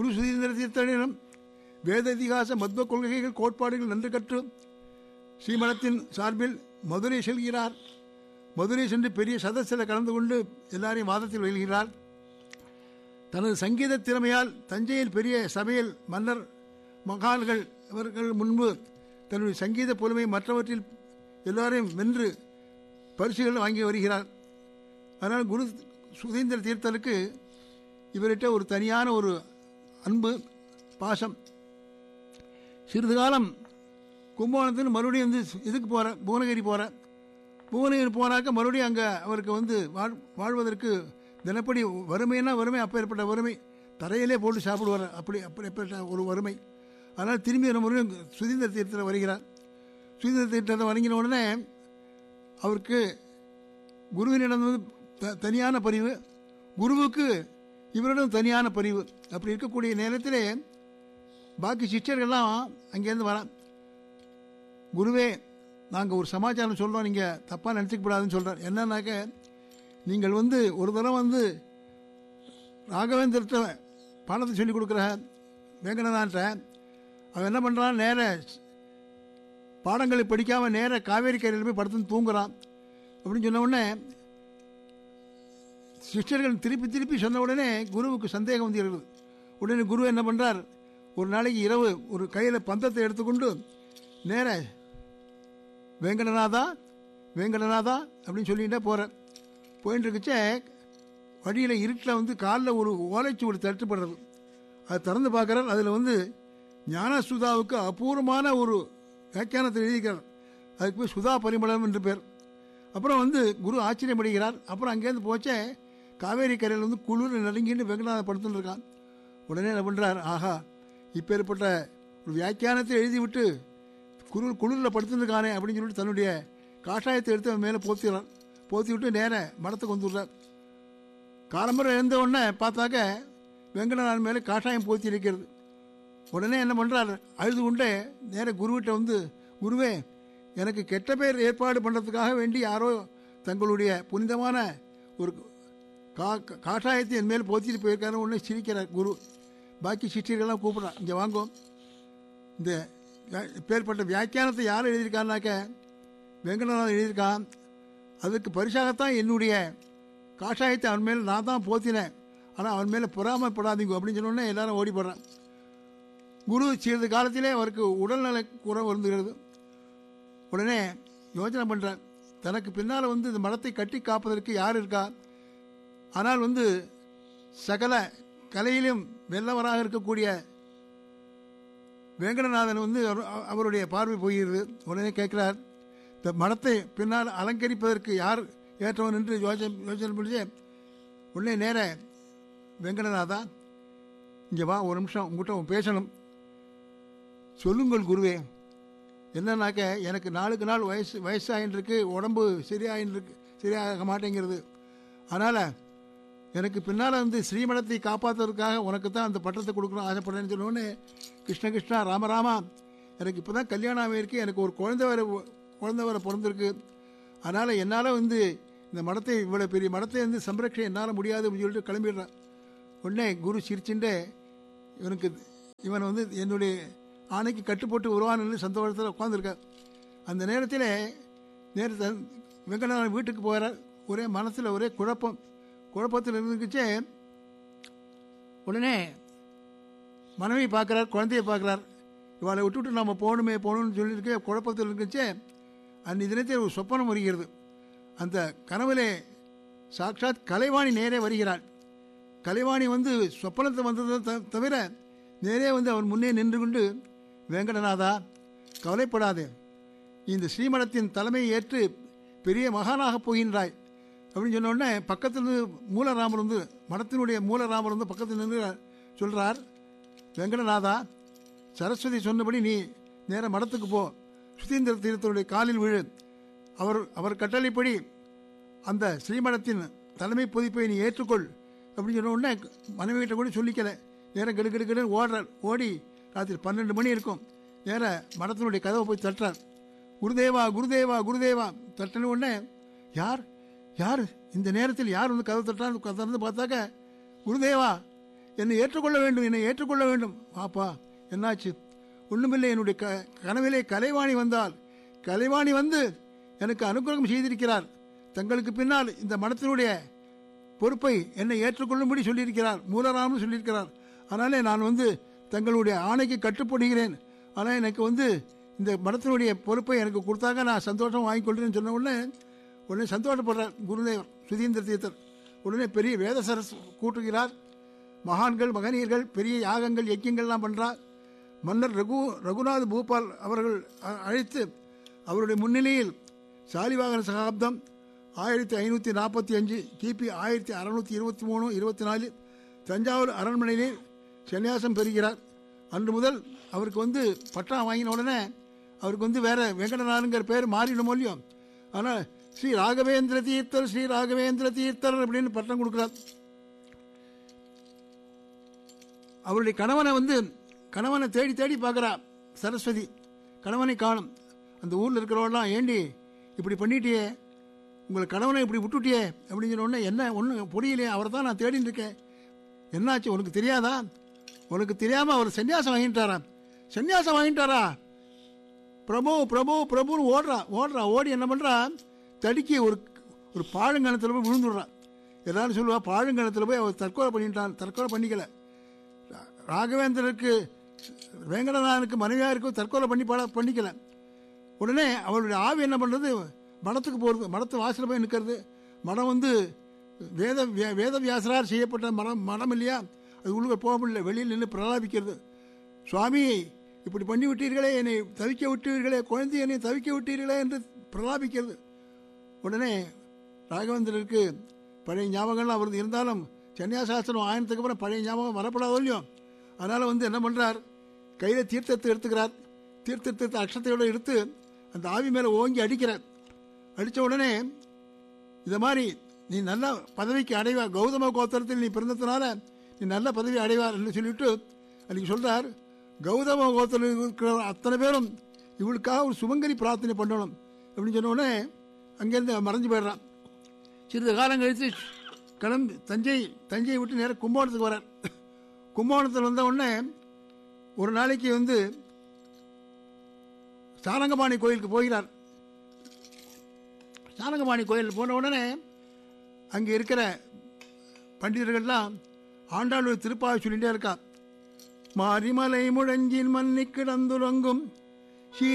குரு சுதீந்திர தீர்த்தனிடம் வேத இதிகாச மத்வ கொள்கைகள் கோட்பாடுகள் நன்று கற்று ஸ்ரீமடத்தின் சார்பில் மதுரை செல்கிறார் மதுரை சென்று பெரிய சதஸில் கலந்து கொண்டு எல்லாரையும் வாதத்தில் வெல்கிறார் தனது சங்கீத திறமையால் தஞ்சையில் பெரிய சபையில் மன்னர் மகான்கள் அவர்கள் முன்பு தன்னுடைய சங்கீத புலமை மற்றவற்றில் எல்லாரையும் வென்று பரிசுகள் வாங்கி வருகிறார் அதனால் குரு சுதீந்திர தீர்த்தருக்கு இவர்கிட்ட ஒரு தனியான ஒரு அன்பு பாசம் சிறிது காலம் கும்பகோணத்தில் மறுபடியும் வந்து இதுக்கு போகிற புவனகிரி போகிற புவனகிரி போனாக்க மறுபடியும் அங்கே அவருக்கு வந்து வாழ் வாழ்வதற்கு தினப்படி வறுமைன்னா வறுமை அப்பேற்பட்ட வறுமை தரையிலே போட்டு சாப்பிடுவார் அப்படி அப்படிப்பட்ட ஒரு வறுமை அதனால் திரும்பி ஒரு முறையும் சுதீந்திர தீர்த்தத்தில் வருகிறார் சுதீந்திர தீர்த்தத்தை வணங்கின உடனே அவருக்கு குருவினிடம் வந்து த- தனியான பரிவு குருவுக்கு இவரிடம் தனியான பரிவு அப்படி இருக்கக்கூடிய நேரத்திலே பாக்கி சிஷ்யர்கள்லாம் அங்கேருந்து வர குருவே நாங்கள் ஒரு சமாச்சாரம் சொல்கிறோம் நீங்கள் தப்பாக நினச்சிக்கப்படாதுன்னு சொல்கிறார் என்னன்னாக்க நீங்கள் வந்து ஒரு தடவை வந்து ராகவேந்திரத்தை பாடத்தை சொல்லிக் கொடுக்குற வேங்கடனான்ட்ட அவன் என்ன பண்ணுறான் நேர பாடங்களை படிக்காமல் நேர காவேரி கரையில் போய் படுத்துன்னு தூங்குறான் அப்படின்னு சொன்ன உடனே சிஷ்யர்கள் திருப்பி திருப்பி சொன்ன உடனே குருவுக்கு சந்தேகம் வந்து இருக்குது உடனே குரு என்ன பண்ணுறார் ஒரு நாளைக்கு இரவு ஒரு கையில் பந்தத்தை எடுத்துக்கொண்டு நேர வேங்கடநாதா வேங்கடநாதா அப்படின்னு சொல்லிகிட்டே போகிறேன் போயிட்டு இருக்குச்சே வழியில் இருட்டில் வந்து காலில் ஒரு ஓலைச்சுவடு தட்டுப்படுறது அதை திறந்து பார்க்குறார் அதில் வந்து ஞானசுதாவுக்கு அபூர்வமான ஒரு வியாக்கியானத்தை எழுதிக்கிறார் அதுக்கு போய் சுதா பரிமளம் என்று பேர் அப்புறம் வந்து குரு ஆச்சரியப்படுகிறார் அப்புறம் அங்கேருந்து போச்சே காவேரி கரையில் வந்து குளிர் நடுங்கின்னு வெங்கடாத படுத்துன்னு இருக்கான் உடனே என்ன பண்ணுறார் ஆஹா இப்பேற்பட்ட ஒரு வியாக்கியானத்தை எழுதிவிட்டு குளிர் குளிரில் படுத்துருக்கானே அப்படின்னு சொல்லிட்டு தன்னுடைய காஷாயத்தை எடுத்து அவன் மேலே போத்திடுறான் போத்தி விட்டு நேர மடத்துக்கு வந்துடுறார் காலம்பரம் எழுந்த உடனே பார்த்தாக்க வெங்கடநாதன் மேலே காஷாயம் போத்தி இருக்கிறது உடனே என்ன பண்ணுறார் அழுது கொண்டே நேர குருவிட்ட வந்து குருவே எனக்கு கெட்ட பேர் ஏற்பாடு பண்ணுறதுக்காக வேண்டி யாரோ தங்களுடைய புனிதமான ஒரு கா காஷாயத்தை என் மேல் போத்திட்டு போயிருக்காரு உடனே சிரிக்கிறார் குரு பாக்கி சிஷ்யர்கள்லாம் கூப்பிட்றான் இங்கே வாங்கோ இந்த வே- பேர்பட்ட வியாக்கியானத்தை யார் எழுதியிருக்காருனாக்க வெங்கடநாதன் எழுதியிருக்கான் அதுக்கு பரிசாகத்தான் என்னுடைய காஷாயத்தை அவன் மேலே நான் தான் போத்தினேன் ஆனால் அவன் மேலே பொறாமைப்படாதீங்க அப்படின்னு சொன்ன உடனே எல்லாரும் ஓடி போடுறான் குரு சிறிது காலத்திலே அவருக்கு உடல்நல குறை வருந்துகிறது உடனே யோசனை பண்ணுறார் தனக்கு பின்னால் வந்து இந்த மடத்தை கட்டி காப்பதற்கு யார் இருக்கா ஆனால் வந்து சகல கலையிலும் வெல்லவராக இருக்கக்கூடிய வேங்கடநாதன் வந்து அவர்- அவருடைய பார்வை போகிறது உடனே கேட்கிறார் இந்த மடத்தை பின்னால் அலங்கரிப்பதற்கு யார் ஏற்றவன் என்று யோசனை யோசனை பண்ணி உடனே நேர வெங்கடநாதா இங்கே வா ஒரு நிமிஷம் உங்கள்கிட்ட பேசணும் சொல்லுங்கள் குருவே என்னன்னாக்க எனக்கு நாளுக்கு நாள் வயசு வயசாகின்னு இருக்கு உடம்பு சரியாகின்னு இருக்கு சரியாக மாட்டேங்கிறது அதனால் எனக்கு பின்னால் வந்து ஸ்ரீமடத்தை காப்பாற்றுறதுக்காக உனக்கு தான் அந்த பட்டத்தை கொடுக்கணும் ஆசைப்படுறேன்னு சொன்னோடனே கிருஷ்ண கிருஷ்ணா ராமராமா எனக்கு இப்போ தான் கல்யாணம் ஆகியிருக்கு எனக்கு ஒரு குழந்தை வர குழந்தை வர பிறந்திருக்கு அதனால் என்னால் வந்து இந்த மடத்தை இவ்வளோ பெரிய மடத்தை வந்து சம்ரட்சணை என்னால் முடியாது அப்படின்னு சொல்லிட்டு கிளம்பிடுறேன் உடனே குரு சிரிச்சுட்டு இவனுக்கு இவன் வந்து என்னுடைய ஆணைக்கு கட்டுப்பட்டு வருவான்னு சந்தோஷத்தில் உட்காந்துருக்கார் அந்த நேரத்தில் நேரத்தை வெங்கடநாதன் வீட்டுக்கு போகிறார் ஒரே மனசில் ஒரே குழப்பம் குழப்பத்தில் இருந்துச்சே உடனே மனைவி பார்க்குறார் குழந்தைய பார்க்குறார் இவளை விட்டுவிட்டு நம்ம போகணுமே போகணும்னு சொல்லியிருக்க குழப்பத்தில் இருந்துச்சே அன்றைய தினத்தில் ஒரு சொப்பனம் வருகிறது அந்த கனவிலே சாட்சாத் கலைவாணி நேரே வருகிறாள் கலைவாணி வந்து சொப்பனத்தை வந்ததை த- தவிர நேரே வந்து அவன் முன்னே நின்று கொண்டு வேங்கடநாதா கவலைப்படாதே இந்த ஸ்ரீமடத்தின் தலைமையை ஏற்று பெரிய மகானாக போகின்றாய் அப்படின்னு சொன்ன உடனே பக்கத்தில் இருந்து மூலராமர் வந்து மடத்தினுடைய மூலராமர் வந்து பக்கத்தில் நின்று சொல்கிறார் வெங்கடநாதா சரஸ்வதி சொன்னபடி நீ நேர மடத்துக்கு போ சுதீந்திர தீர்த்தனுடைய காலில் விழு அவர் அவர் கட்டளைப்படி அந்த ஸ்ரீமடத்தின் தலைமை பொதிப்பை நீ ஏற்றுக்கொள் அப்படின்னு சொன்ன உடனே மனைவி கிட்ட கூட சொல்லிக்கல நேரம் கெடு கெடு கெடுன்னு ஓடுறார் ஓடி ராத்திரி பன்னெண்டு மணி இருக்கும் நேர மடத்தினுடைய கதவை போய் தட்டுறார் குருதேவா குருதேவா குருதேவா தட்டின உடனே யார் யார் இந்த நேரத்தில் யார் வந்து கதவை தட்டுறான்னு திறந்து பார்த்தாக்க குருதேவா என்னை ஏற்றுக்கொள்ள வேண்டும் என்னை ஏற்றுக்கொள்ள வேண்டும் வாப்பா என்னாச்சு ஒண்ணுமில்லை என்னுடைய க கனவிலே கலைவாணி வந்தால் கலைவாணி வந்து எனக்கு அனுகிரகம் செய்திருக்கிறார் தங்களுக்கு பின்னால் இந்த மடத்தினுடைய பொறுப்பை என்னை ஏற்றுக்கொள்ளும்படி சொல்லியிருக்கிறார் மூலராமன் சொல்லியிருக்கிறார் அதனாலே நான் வந்து தங்களுடைய ஆணைக்கு கட்டுப்படுகிறேன் ஆனால் எனக்கு வந்து இந்த மடத்தினுடைய பொறுப்பை எனக்கு கொடுத்தாங்க நான் சந்தோஷம் வாங்கி கொள்கிறேன்னு சொன்ன உடனே உடனே சந்தோஷப்படுறார் குருதேவர் சுதீந்திர தீர்த்தர் உடனே பெரிய வேத சரஸ் கூட்டுகிறார் மகான்கள் மகனியர்கள் பெரிய யாகங்கள் யக்கியங்கள்லாம் பண்ணுறார் மன்னர் ரகு ரகுநாத் பூபால் அவர்கள் அ- அழைத்து அவருடைய முன்னிலையில் சாலிவாகன சகாப்தம் ஆயிரத்தி ஐநூற்றி நாற்பத்தி அஞ்சு கிபி ஆயிரத்தி அறநூற்றி இருபத்தி மூணு இருபத்தி நாலு தஞ்சாவூர் அரண்மனையிலே சன்னியாசம் பெறுகிறார் அன்று முதல் அவருக்கு வந்து பட்டா வாங்கின உடனே அவருக்கு வந்து வேற வெங்கடநாதனுங்கிற பேர் மாறிடும் இல்லையோ ஆனால் ஸ்ரீ ராகவேந்திர தீர்த்தர் ஸ்ரீ ராகவேந்திர தீர்த்தர் அப்படின்னு பட்டம் கொடுக்குறார் அவருடைய கணவனை வந்து கணவனை தேடி தேடி பார்க்குறா சரஸ்வதி கணவனை காணும் அந்த ஊரில் இருக்கிறவெல்லாம் ஏண்டி இப்படி பண்ணிட்டியே உங்களை கணவனை இப்படி விட்டுட்டியே அப்படின்னு சொன்ன உடனே என்ன ஒன்றும் புரியலையே அவரை தான் நான் தேடின்னு இருக்கேன் என்னாச்சு உனக்கு தெரியாதா உனக்கு தெரியாமல் அவர் சன்னியாசம் வாங்கிட்டாரா சன்னியாசம் வாங்கிட்டாரா பிரபு பிரபு பிரபுன்னு ஓடுறா ஓடுறா ஓடி என்ன பண்ணுறா தடுக்கி ஒரு ஒரு பாழுங்கணத்தில் போய் விழுந்துடுறா எல்லாரும் சொல்லுவா பாழுங்கணத்தில் போய் அவர் தற்கொலை பண்ணிட்டான் தற்கொலை பண்ணிக்கல ராகவேந்திரருக்கு வேங்கடநாதனுக்கு மனைவியாக இருக்கும் தற்கொலை பண்ணி பட பண்ணிக்கல உடனே அவளுடைய ஆவி என்ன பண்ணுறது மடத்துக்கு போகிறது மடத்து வாசலில் போய் நிற்கிறது மடம் வந்து வேத வே- வேத வியாசரார் செய்யப்பட்ட மடம் மடம் இல்லையா அது உள்ள போக முடியல வெளியில் நின்று பிரலாபிக்கிறது சுவாமி இப்படி பண்ணி விட்டீர்களே என்னை தவிக்க விட்டீர்களே குழந்தை என்னை தவிக்க விட்டீர்களே என்று பிரலாபிக்கிறது உடனே ராகவேந்திரருக்கு பழைய ஞாபகங்கள்லாம் அவருக்கு இருந்தாலும் சன்னியாசாசனம் ஆயினத்துக்கு அப்புறம் பழைய ஞாபகம் வரப்படாதோ இல்லையோ அதனால் வந்து என்ன பண்ணுறார் கையில் தீர்த்தத்தை எடுத்துக்கிறார் தீர்த்தத்தை அக்ஷத்தையோடு எடுத்து அந்த ஆவி மேலே ஓங்கி அடிக்கிறார் அடித்த உடனே இந்த மாதிரி நீ நல்ல பதவிக்கு அடைவா கௌதம கோத்திரத்தில் நீ பிறந்ததுனால நீ நல்ல பதவி அடைவார் என்று சொல்லிவிட்டு அன்றைக்கி சொல்கிறார் கௌதம கோத்திரத்தில் இருக்கிற அத்தனை பேரும் இவளுக்காக ஒரு சுமங்கரி பிரார்த்தனை பண்ணணும் அப்படின்னு சொன்ன உடனே அங்கேருந்து மறைஞ்சு போயிடுறான் சிறிது காலம் கழித்து கிளம்பி தஞ்சை தஞ்சையை விட்டு நேராக கும்பகோணத்துக்கு வரார் கும்பகோணத்தில் வந்த உடனே ஒரு நாளைக்கு வந்து சாரங்கபாணி கோயிலுக்கு போகிறார் சாரங்கபாணி கோயில் போன உடனே அங்கே இருக்கிற பண்டிதர்கள்லாம் ஆண்டாளுடைய திருப்பாவை சொல்லிட்டே இருக்கா மாரிமலை முழஞ்சின் மன்னி கிடந்துறங்கும்